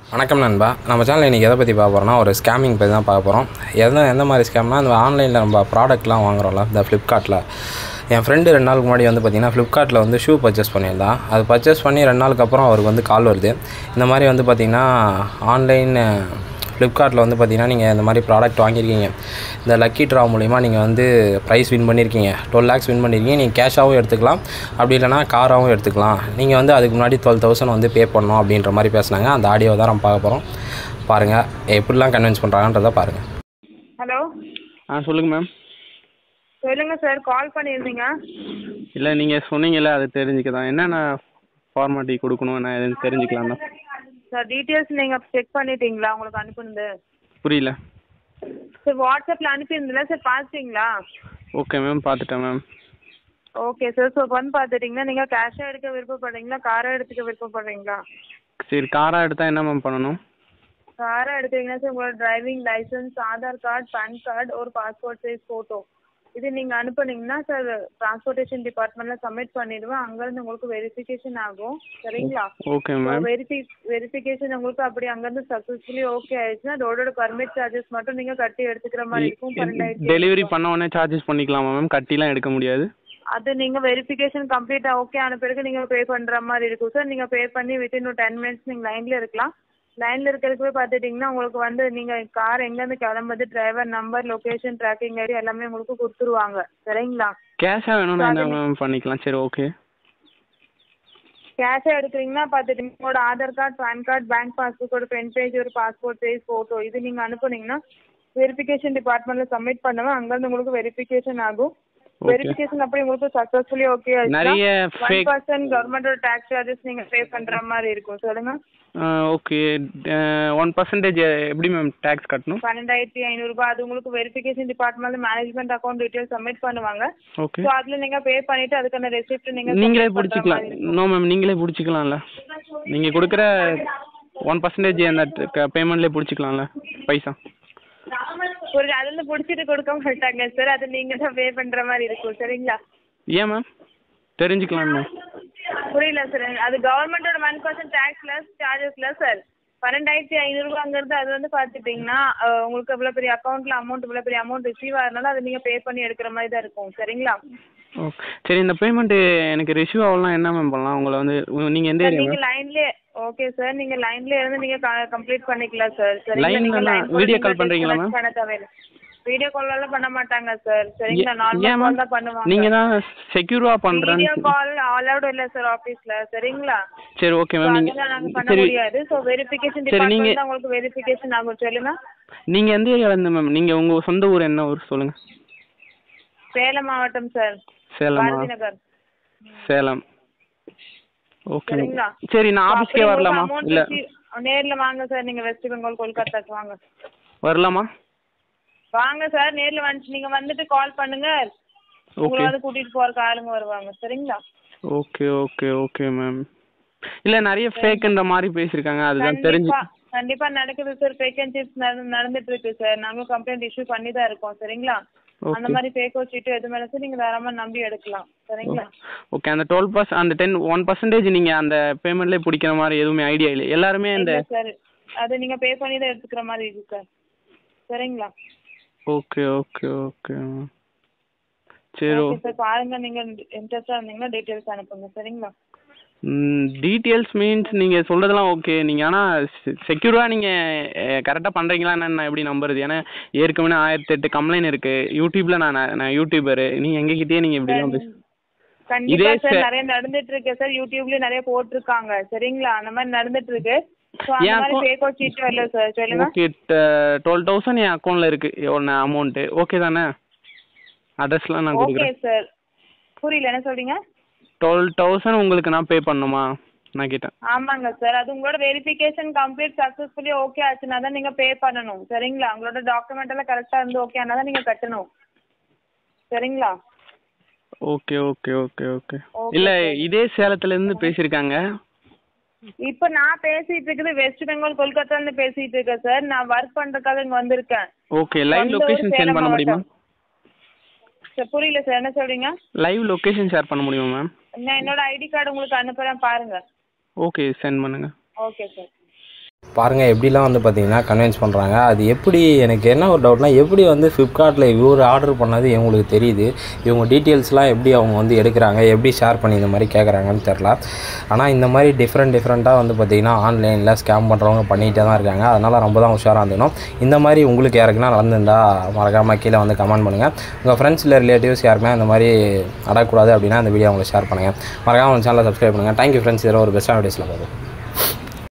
வணக்கம் நண்பா நம்ம சேனல் இன்றைக்கி எதை பற்றி பார்க்க போகிறோம்னா ஒரு ஸ்கேமிங் பற்றி தான் பார்க்க போகிறோம் எந்த எந்த மாதிரி ஸ்கேம்னா இந்த ஆன்லைனில் நம்ம ப்ராடக்ட்லாம் வாங்குறோம்ல இந்த ஃப்ளிப்கார்ட்டில் என் ஃப்ரெண்டு ரெண்டு நாளுக்கு முன்னாடி வந்து பார்த்திங்கன்னா ஃப்ளிப்கார்ட்டில் வந்து ஷூ பர்ச்சேஸ் பண்ணியிருந்தான் அது பர்ச்சேஸ் பண்ணி ரெண்டு நாளுக்கு அப்புறம் அவருக்கு வந்து கால் வருது இந்த மாதிரி வந்து பார்த்திங்கன்னா ஆன்லைன் ஃப்ளிப்கார்ட்டில் வந்து பார்த்திங்கன்னா நீங்கள் இந்த மாதிரி ப்ராடக்ட் வாங்கியிருக்கீங்க இந்த லக்கி ட்ரா மூலிமா நீங்கள் வந்து ப்ரைஸ் வின் பண்ணியிருக்கீங்க டுவெல் லேக்ஸ் வின் பண்ணியிருக்கீங்க நீங்கள் கேஷாகவும் எடுத்துக்கலாம் அப்படி இல்லைனா காராகவும் எடுத்துக்கலாம் நீங்கள் வந்து அதுக்கு முன்னாடி டுவெல் தௌசண்ட் வந்து பே பண்ணணும் அப்படின்ற மாதிரி பேசுனாங்க அந்த ஆடியோ தான் நம்ம பார்க்க போகிறோம் பாருங்கள் எப்படிலாம் கன்வின்ஸ் பண்ணுறாங்கன்றதை பாருங்கள் ஹலோ ஆ சொல்லுங்கள் மேம் சொல்லுங்க சார் கால் பண்ணியிருந்தீங்க இல்லை நீங்கள் சொன்னீங்கல்ல அது தெரிஞ்சுக்க தான் என்னென்ன ஃபார்மாலிட்டி கொடுக்கணும் என்ன எதுன்னு தெரிஞ்சுக்கலாம் தான் சார் டீட்டெயில்ஸ் நீங்கள் செக் பண்ணிட்டீங்களா உங்களுக்கு அனுப்புனது புரியல சார் வாட்ஸ்அப்பில் அனுப்பியிருந்தல சார் பார்த்துட்டீங்களா ஓகே மேம் பார்த்துட்டேன் மேம் ஓகே சார் ஸோ வந்து பார்த்துட்டிங்கன்னா நீங்கள் கேஷாக எடுக்க விருப்பப்படுறீங்களா காராக எடுத்துக்க விருப்பப்படுறீங்களா சரி காராக எடுத்தால் என்ன மேம் பண்ணணும் காராக எடுத்தீங்கன்னா சார் உங்களோட driving license Aadhaar card pan card ஒரு பாஸ்போர்ட் சைஸ் ஃபோட்டோ இது நீங்கள் அனுப்புனீங்கன்னா சார் டிரான்ஸ்போர்ட்டேஷன் டிபார்ட்மெண்ட்டில் சப்மிட் பண்ணிடுவேன் அங்கேருந்து உங்களுக்கு வெரிஃபிகேஷன் ஆகும் சரிங்களா ஓகே மேம் வெரிஃபி வெரிஃபிகேஷன் உங்களுக்கு அப்படி அங்கேருந்து சக்ஸஸ்ஃபுல்லி ஓகே ஆயிடுச்சுன்னா ரோடோட பர்மிட் சார்ஜஸ் மட்டும் நீங்கள் கட்டி எடுத்துக்கிற மாதிரி இருக்கும் பன்னெண்டாயிரத்தி டெலிவரி பண்ண உடனே சார்ஜஸ் பண்ணிக்கலாமா மேம் கட்டிலாம் எடுக்க முடியாது அது நீங்கள் வெரிஃபிகேஷன் கம்ப்ளீட்டாக ஓகே ஆன பிறகு நீங்கள் பே பண்ணுற மாதிரி இருக்கும் சார் நீங்கள் பே பண்ணி வித்தின் ஒரு டென் மினிட்ஸ் நீங்கள் லைனில் இருக்கலாம் லைனில் இருக்கிறதுக்கு பார்த்துட்டிங்கன்னா உங்களுக்கு வந்து நீங்கள் கார் எங்கேருந்து கிளம்புது driver number location tracking ID எல்லாமே உங்களுக்கு கொடுத்துருவாங்க சரிங்களா கேஷாக வேணும்னா என்ன மேம் பண்ணிக்கலாம் சரி ஓகே கேஷாக எடுக்கிறீங்கன்னா பார்த்துட்டிங்கன்னா உங்களோட Aadhaar card pan card bank பாஸ்புக்கோட ஃப்ரண்ட் பேஜ் ஒரு பாஸ்போர்ட் சைஸ் ஃபோட்டோ இது நீங்கள் அனுப்புனீங்கன்னா வெரிஃபிகேஷன் டிபார்ட்மெண்ட்டில் சப்மிட் பண்ணுவேன் அங்கேருந்து உங்களுக்கு வெரிஃபிகேஷன் ஆகும் Okay. வெரிஃபிகேஷன் அப்படி உங்களுக்கு சக்ஸஸ்ஃபுல்லி ஓகே நிறைய ஒன் fake பர்சன்ட் கவர்மெண்டோட டேக்ஸ் சார்ஜஸ் நீங்கள் பே பண்ணுற மாதிரி இருக்கும் சொல்லுங்க ஓகே ஒன் பர்சன்டேஜ் எப்படி மேம் டேக்ஸ் கட்டணும் பன்னெண்டாயிரத்தி ஐநூறுரூபா அது உங்களுக்கு verification department management account detail submit பண்ணுவாங்க ஓகே ஸோ அதில் நீங்கள் பே பண்ணிவிட்டு அதுக்கான ரெசிப்ட் நீங்கள் நீங்களே பிடிச்சிக்கலாம் நோ மேம் நீங்களே பிடிச்சிக்கலாம்ல நீங்கள் கொடுக்குற ஒன் பர்சன்டேஜ் அந்த பேமெண்ட்லேயே பிடிச்சிக்கலாம்ல பைசா ஒரு அதுல பிடிச்சிட்டு கொடுக்க மாட்டாங்க சார் அது நீங்க தான் பே பண்ற மாதிரி இருக்கும் சரிங்களா ஏன் மேம் தெரிஞ்சுக்கலாம் மேம் புரியல சார் அது கவர்மெண்டோட one percent tax less charges less sir பன்னெண்டாயிரத்தி ஐநூறுரூவாங்கிறது அது வந்து பார்த்துட்டிங்கன்னா அஹ், உங்களுக்கு இவ்வளோ பெரிய அக்கௌண்ட்டில் அமௌண்ட் இவ்வளோ பெரிய அமௌண்ட் ரிசீவ் ஆகிறதுனால அதை நீங்கள் பே பண்ணி எடுக்கிற மாதிரி தான் இருக்கும் சரிங்களா ஓகே சரி இந்த பேமெண்ட்டு எனக்கு ரிசீவ் ஆகலாம் என்ன மேம் பண்ணலாம் உங்களை வந்து நீங்கள் எந்த சார் ஏரியா நீங்கள் லைன்லேயே ஓகே சார் நீங்கள் லைன்லேயே இருந்து நீங்கள் கம்ப்ளீட் பண்ணிக்கலாம் சார் Line ல நான் video call பண்றீங்களா ma'am? பண்ண தேவையில்லை வீடியோ கால்லாம் பண்ண மாட்டாங்க சார் சரிங்களா ஏன் நார்மல் மேம் கால் தான் பண்ணுவாங்க நீங்கள் தான் செக்யூராக வீடியோ பண்ணுறேன்னு கால் அலௌட் இல்ல சார் ஆபீஸ்ல சரிங்களா சரி ஓகே So, மேம் அதெல்லாம் நாங்க பண்ண நீங்கள் சரி முடியாது சோ வெரிஃபிகேஷன் சரி, நீங்க- டிபார்ட்மெண்ட் தான் உங்களுக்கு வெரிஃபிகேஷன் ஆகும் சொல்லுங்க நீங்கள் எந்த ஏரியாவில் இருந்து மேம் நீங்கள் உங்கள் சொந்த ஊர் என்ன ஊர் சொல்லுங்கள் சேலம் மாவட்டம் சார் சேலமா பாரதி நகர் சேலம் ஓகே சரிங்களா சரி நான் ஆஃபீஸ்க்கே வரலாமா இல்லை நேர்ல வாங்க சார் நீங்க வெஸ்ட் பெங்கால் கொல்கத்தாக்கு வாங்க வரலாமா வாங்க சார் நேர்ல வந்து நீங்க வந்துட்டு கால் பண்ணுங்க ஓகே உங்களை வந்து கூட்டிட்டு போறதுக்கு ஆளுங்க வருவாங்க சரிங்களா ஓகே ஓகே ஓகே மேம் இல்லை நிறைய ஃபேக்குன்ற மாதிரி பேசியிருக்காங்க அதுதான் தெரிஞ்சு கண்டிப்பா கண்டிப்பா நடக்குது சார் வேகன்சிஸ் நடந்துட்டு இருக்கு சார் நாங்களும் கம்ப்ளைண்ட் இஷ்யூ பண்ணி தான் இருக்கோம் சரிங்களா அந்த ஓகே மாதிரி ஃபேக் சீட்டு எது மேலே சார் நீங்க தாராளமா நம்பி எடுக்கலாம் சரிங்களா ஓகே அந்த டுவெல் பர்ஸ் அந்த டென் ஒன் பர்சன்டேஜ் நீங்கள் அந்த பேமெண்ட்லேயே பிடிக்கிற மாதிரி எதுவுமே ஐடியா இல்லை எல்லாருமே இந்த இல்ல சார் அது நீங்க பே பண்ணி தான் எடுத்துக்கிற மாதிரி இருக்கு சார் சரிங்களா ஓகே ஓகே ஓகே சரி ஓகே சார் பாருங்க நீங்க இன்ட்ரெஸ்டா இருந்தீங்கன்னா டீடைல்ஸ் அனுப்புங்க சரிங்களா டீட்டெயில்ஸ் மீன்ஸ் நீங்கள் சொல்கிறதெல்லாம் ஓகே நீங்கள் ஆனால் செக்யூராக நீங்கள் கரெக்டாக பண்ணுறீங்களா நான் எப்படி நம்புறது ஏன்னா ஏற்கனவே ஆயிரத்தி எட்டு கம்ப்ளைண்ட் இருக்குது யூடியூப்பில் நான் நான் யூடியூபரு நீங்கள் எங்ககிட்டயே நீங்கள் இப்படிலாம் பேச கண்டிப்பா இதே சார் ச- நிறைய நடந்துட்டு இருக்கு சார் யூடியூப்லயும் நிறைய போட்டிருக்காங்க சரிங்களா அந்த மாதிரி நடந்துட்டு இருக்கு ஸோ அந்த என் மாதிரி account- ஃபேக் சீட் வரல சார் சொல்லுங்க ஓகே டுவெல் தௌசண்ட் என் அக்கௌண்ட்டில் இருக்குது ஒன்று அமௌண்ட்டு ஓகே தானே அட்ரஸ்லாம் நான் ஓகே கொடுக்குறேன் சார் புரியல என்ன சொல்றீங்க டுவெல் தௌசண்ட் உங்களுக்கு நான் பே பண்ணணுமா நான் கேட்டேன் ஆமாங்க சார் அது உங்களோட வெரிஃபிகேஷன் கம்ப்ளீட் சக்ஸஸ்ஃபுல்லி ஓகே ஆச்சுன்னா தான் நீங்க பே பண்ணணும் சரிங்களா உங்களோட டாக்குமெண்ட் எல்லாம் கரெக்டா இருந்து ஓகே ஆனா தான் நீங்க கட்டணும் சரிங்களா okay okay okay okay Okay, இல்லை sir. இதே சேலத்துலேருந்து பேசியிருக்காங்க இப்போ நான் பேசிட்டு இருக்குது வெஸ்ட் பெங்கால் கொல்கத்தால இருந்து பேசிட்டு இருக்கேன் சார் நான் ஒர்க் பண்றதுக்காக இங்க வந்திருக்கேன் ஓகே லைவ் சொந்த ஊர் லொக்கேஷன் சென்ட் சேலம் பண்ண முடியுமா மாவட்டம். சார் புரியல சார் என்ன சொல்றீங்க லைவ் லொக்கேஷன் ஷேர் பண்ண முடியுமா மேம் நான் என்னோட ஐடி கார்டு உங்களுக்கு அனுப்புறேன் பாருங்க ஓகே சென்ட் பண்ணுங்கள் ஓகே சார் பாருங்கள் எப்படிலாம் வந்து பார்த்தீங்கன்னா கன்வின்ஸ் பண்ணுறாங்க அது எப்படி எனக்கு என்ன ஒரு டவுட்னா எப்படி வந்து ஃப்ளிப்கார்ட்டில் இவர் ஆர்டர் பண்ணது இவங்களுக்கு தெரியுது இவங்க டீட்டெயில்ஸ்லாம் எப்படி அவங்க வந்து எடுக்கிறாங்க எப்படி ஷேர் பண்ணி இந்த மாதிரி கேட்குறாங்கன்னு தெரில ஆனால் இந்த மாதிரி டிஃப்ரெண்ட் டிஃப்ரெண்ட்டாக வந்து பார்த்தீங்கன்னா ஆன்லைனில் ஸ்கேம் பண்ணுறவங்க பண்ணிகிட்டே தான் இருக்காங்க அதனால் ரொம்ப தான் உஷாராக இருந்தணும் இந்த மாதிரி உங்களுக்கு யாருக்குன்னா நடந்திருந்தா மறக்காமல் கீழே வந்து கமெண்ட் பண்ணுங்கள் உங்கள் ஃப்ரெண்ட்ஸ் இல்லை ரிலேட்டிவ்ஸ் யாருமே இந்த மாதிரி நடக்கக்கூடாது அப்படின்னா இந்த வீடியோ அவங்களுக்கு ஷேர் பண்ணுங்கள் மறக்காமல் சேனலை சப்ஸ்கிரைப் பண்ணுங்கள் தேங்க்யூ ஃப்ரெண்ட்ஸ் இதில் ஒரு பெஸ்ட்டான வீடியோஸில் பார்ப்போம்